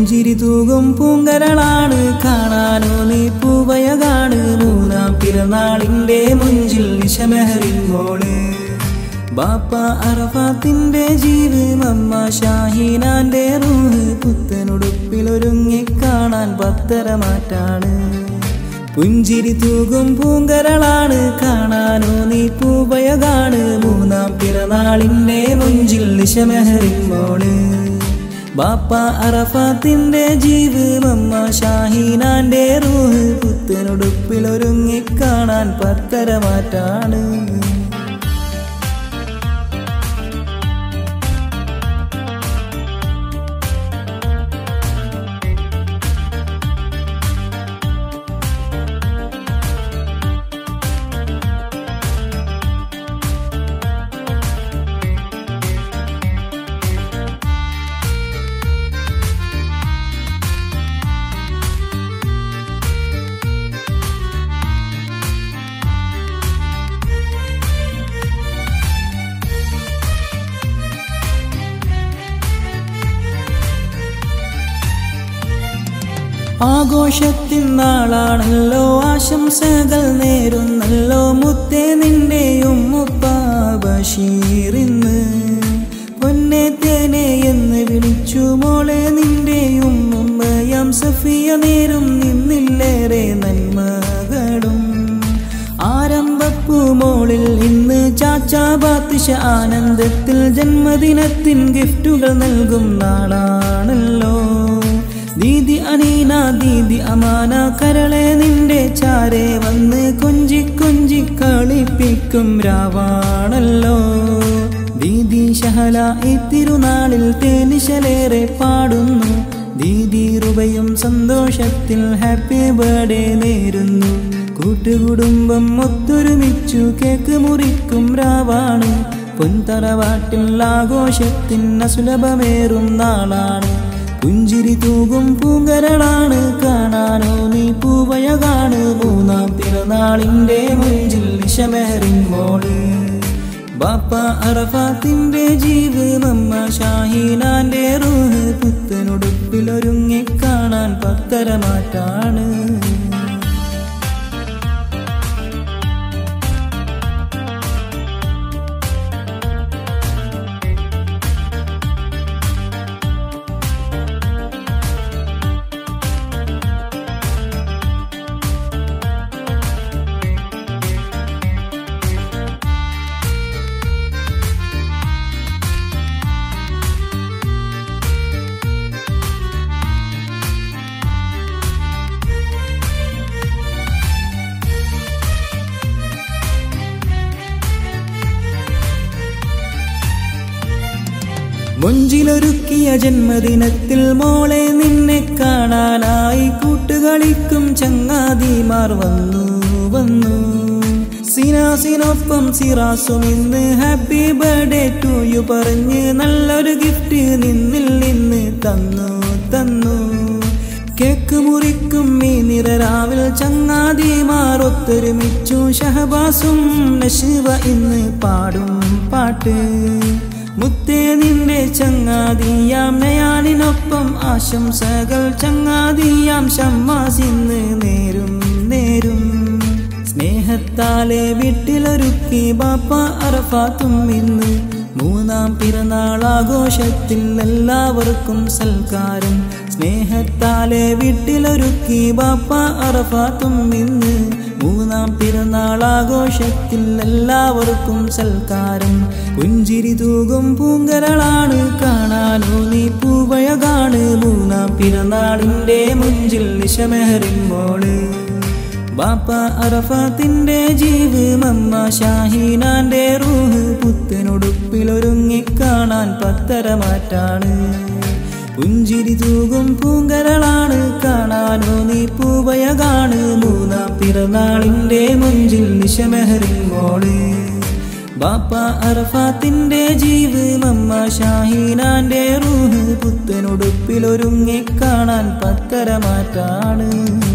പുഞ്ചിരി തൂകും പൂങ്കരളാണ് കാണാനോ നീ പൂവയകാണ് മൂന്നാം പിറന്നാളിന്റെ മുഞ്ചിൽ നിശമെഹറിൻ മോള് ബാപ്പ അറഫാത്തിന്റെ ജീവ് മമ്മ ഷാഹീനാന്റെ റൂഹ് പുത്തനുടുപ്പിലൊരുങ്ങി കാണാൻ പത്തര മാറ്റാണ് പുഞ്ചിരി തൂകും പൂങ്കരളാണ് കാണാനോ നീ പൂവയകാണ് മൂന്നാം പിറന്നാളിന്റെ മുഞ്ചിൽ നിശമെഹറിൻ മോള് ബാപ്പ അറഫാത്തിന്റെ ജീവ് മമ്മ ഷാഹീനാന്റെ റൂഹ് പുത്തനുടുപ്പിലൊരുങ്ങി കാണാൻ പത്തര മാറ്റാണ് ആഘോഷത്തിൻ നാളാണല്ലോ ആശംസകൾ നേരുന്നല്ലോ മുത്തേ നിന്റെയും മുപ്പാബഷീറിന്ന് പൊന്നെ തേനെ എന്ന് വിളിച്ചു മോളെ നിന്റെയും ഉമ്മയാം സഫിയ നേരും നിന്നില്ലേറെ നന്മകളും ആരംഭപ്പൂ മോളിൽ ഇന്ന് ചാച്ചാ ബാത്തിഷ ആനന്ദത്തിൽ ജന്മദിനത്തിൻ ഗിഫ്റ്റുകൾ നൽകും നാളാണല്ലോ ദീദി അനീന ദീദി അമാന കരളെ നിന്റെ ചാരെ വന്ന് കൊഞ്ചി കൊഞ്ചി കളിപ്പിക്കും രാവാണല്ലോ ദീദി ഷഹല ഈ തിരുനാളിൽ തേനിശലേറെ പാടുന്നു ദീദി റുബയും സന്തോഷത്തിൽ ഹാപ്പി ബർത്ത്ഡേ നേരുന്നു കൂട്ടുകുടുംബം ഒത്തൊരുമിച്ചു കേക്ക് മുറിക്കും രാവാണ് പൊൻതറവാട്ടിൽ ആഘോഷത്തിൻ അസുലഭമേറും നാളാണ് പുഞ്ചിരി തൂകും പൂങ്കരളാണ് കാണാനോ നീ പൂവയകാണ് മൂന്നാം പിറന്നാളിന്റെ മുഞ്ചിൽ നിശമെഹറിൻ മോള് ബാപ്പ അറഫാത്തിന്റെ ജീവ് നമ്മ ഷാഹീനാന്റെ റൂഹ് പുത്തനുടുപ്പിലൊരുങ്ങി കാണാൻ പത്തര മാറ്റാണ് മുഞ്ചിലൊരുക്കിയ ജന്മദിനത്തിൽ മോളെ നിന്നെ കാണാനായി കൂട്ടുകളിക്കും ചങ്ങാതിമാർ വന്നു വന്നു സിനാസിനൊപ്പം സിറാസും ഇന്ന് ഹാപ്പി ബർത്ത്ഡേ ടു യു പറഞ്ഞ് നല്ലൊരു ഗിഫ്റ്റ് നിന്നിൽ നിന്ന് തന്നു തന്നു കേക്ക് മുറിക്കും ഈ നിറരാവിൽ ചങ്ങാതിമാർ ഒത്തൊരുമിച്ചു ഷഹബാസും നശിവ ഇന്ന് പാടും പാട്ട് മുത്തേ നിന്റെ ചങ്ങാതിയാം നയാലിനൊപ്പം ആശംസകൾ ചങ്ങാതിയാം ഷമ്മാസിന്ന് നേരും നേരും സ്നേഹത്താലെ വീട്ടിലൊരുക്കി ബാപ്പ അറഫാത്തും ഇന്ന് മൂന്നാം പിറന്നാൾ ആഘോഷത്തിൽ എല്ലാവർക്കും സൽക്കാരം സ്നേഹത്താലെ വീട്ടിലൊരുക്കി ബാപ്പ അറഫാത്തും ഇന്ന് മൂന്നാം പിറന്നാൾ ആഘോഷത്തിൽ എല്ലാവർക്കും സൽക്കാരം പുഞ്ചിരി തൂകും പൂങ്കരളാണ് കാണാനോ നീ പൂവയകാണ് മൂന്നാം പിറന്നാളിന്റെ മുഞ്ചിൽ നിശമെഹറിൻ മോള് ബാപ്പ അറഫാത്തിന്റെ ജീവ് മമ്മ ഷാഹീനാന്റെ റൂഹ് പുത്തനുടുപ്പിലൊരുങ്ങി കാണാൻ പത്തര മാറ്റാണ് പുഞ്ചിരി തൂകും പൂങ്കരളാണ് കാണാനോ നീ പൂവയകാണ് മൂന്നാം പിറന്നാളിന്റെ മുഞ്ചിൽ നിശമെഹറിൻ മോള് ബാപ്പ അറഫാത്തിന്റെ ജീവ് മമ്മ ഷാഹീനാന്റെ റൂഹ് പുത്തനുടുപ്പിലൊരുങ്ങി കാണാൻ പത്തര മാറ്റാണ്